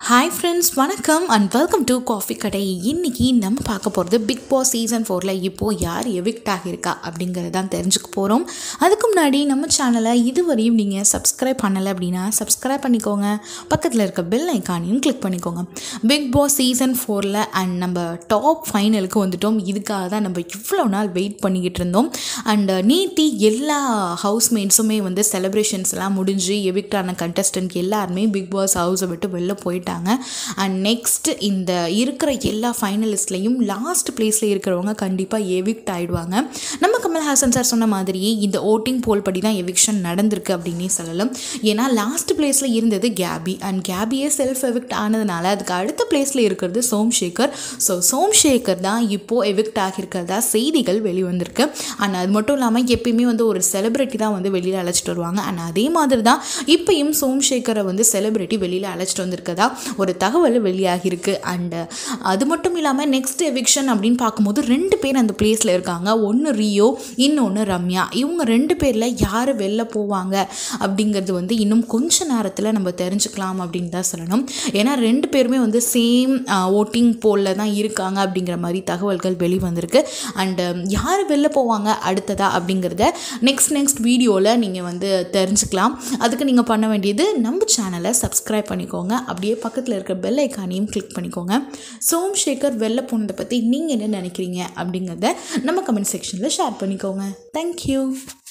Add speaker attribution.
Speaker 1: hi friends வணக்கம் and welcome to coffee கடை இன்னைக்கு நம்ம பார்க்க போகிறது பிக் பாஸ் சீசன் ஃபோரில் இப்போது யார் எவிக்ட் ஆகியிருக்கா அப்படிங்கிறது தான் தெரிஞ்சுக்க போகிறோம் அதுக்கு முன்னாடி நம்ம சேனலை இதுவரையும் நீங்கள் சப்ஸ்கிரைப் பண்ணலை அப்படின்னா சப்ஸ்கிரைப் பண்ணிக்கோங்க பக்கத்தில் இருக்க பெல் ஐக்கானையும் கிளிக் பண்ணிக்கோங்க பிக் பாஸ் சீசன் ஃபோரில் அண்ட் நம்ம டாப் ஃபைனலுக்கு வந்துட்டோம் இதுக்காக தான் நம்ம இவ்வளோ நாள் வெயிட் பண்ணிக்கிட்டு இருந்தோம் அண்ட் நேத்தி எல்லா ஹவுஸ்மேட்ஸுமே வந்து செலிப்ரேஷன்ஸ்லாம் முடிஞ்சு எவிக்ட் ஆன கண்டஸ்டன்ட் எல்லாருமே பிக் பாஸ் ஹவுஸை விட்டு வெளில போயிட்டாங்க அண்ட் நெக்ஸ்ட் இந்த இருக்கிற எல்லா ஃபைனலிஸ்ட்லேயும் லாஸ்ட் பிளேஸில் இருக்கிறவங்க கண்டிப்பாக எவிக்ட் ஆகிடுவாங்க நம்ம கமல்ஹாசன் சார் சொன்ன மாதிரி இந்த ஓட்டிங் போல் படி தான் எவிக்ஷன் நடந்திருக்கு அப்படின்னே சொல்லலாம் ஏன்னா லாஸ்ட் பிளேஸில் இருந்தது கேபி அண்ட் கேபியே செல்ஃப் எவிக்ட் ஆனதுனால அதுக்கு அடுத்த பிளேஸில் இருக்கிறது சோம்சேகர் ஸோ சோம்சேகர் தான் இப்போது எவிக்ட் ஆகியிருக்கிறதா செய்திகள் வெளிவந்திருக்கு அண்ட் அது மட்டும் இல்லாமல் எப்பயுமே வந்து ஒரு செலிப்ரிட்டி தான் வந்து வெளியில் அழைச்சிட்டு வருவாங்க அண்ட் அதே மாதிரி தான் இப்பயும் சோம்சேகரை வந்து செலிப்ரிட்டி வெளியில் அழைச்சிட்டு வந்திருக்கதா ஒரு தகவல் வெளியாகியிருக்கு அண்டு அது மட்டும் இல்லாமல் நெக்ஸ்ட் எவிக்ஷன் அப்படின்னு பார்க்கும்போது ரெண்டு பேர் அந்த பிளேஸில் இருக்காங்க ஒன்று ரியோ இன்னொன்று ரம்யா இவங்க ரெண்டு பேரில் யார் வெளில போவாங்க அப்படிங்கிறது வந்து இன்னும் கொஞ்ச நேரத்தில் நம்ம தெரிஞ்சுக்கலாம் அப்படின்னு தான் சொல்லணும் ஏன்னா ரெண்டு பேருமே வந்து சேம் ஓட்டிங் போலில் தான் இருக்காங்க அப்படிங்கிற மாதிரி தகவல்கள் வெளிவந்திருக்கு அண்டு யார் வெளில போவாங்க அடுத்ததா அப்படிங்கிறத நெக்ஸ்ட் நெக்ஸ்ட் வீடியோவில் நீங்கள் வந்து தெரிஞ்சுக்கலாம் அதுக்கு நீங்கள் பண்ண வேண்டியது நம்ம சேனலை சப்ஸ்கிரைப் பண்ணிக்கோங்க அப்படியே பக்கத்தில் இருக்க பெல் ஐக்கானையும் கிளிக் பண்ணிக்கோங்க சோம்சேகர் வெளில போனதை பற்றி நீங்கள் என்ன நினைக்கிறீங்க அப்படிங்கிறத நம்ம கமெண்ட் செக்ஷனில் ஷேர் பண்ணிக்கோங்க தேங்க்யூ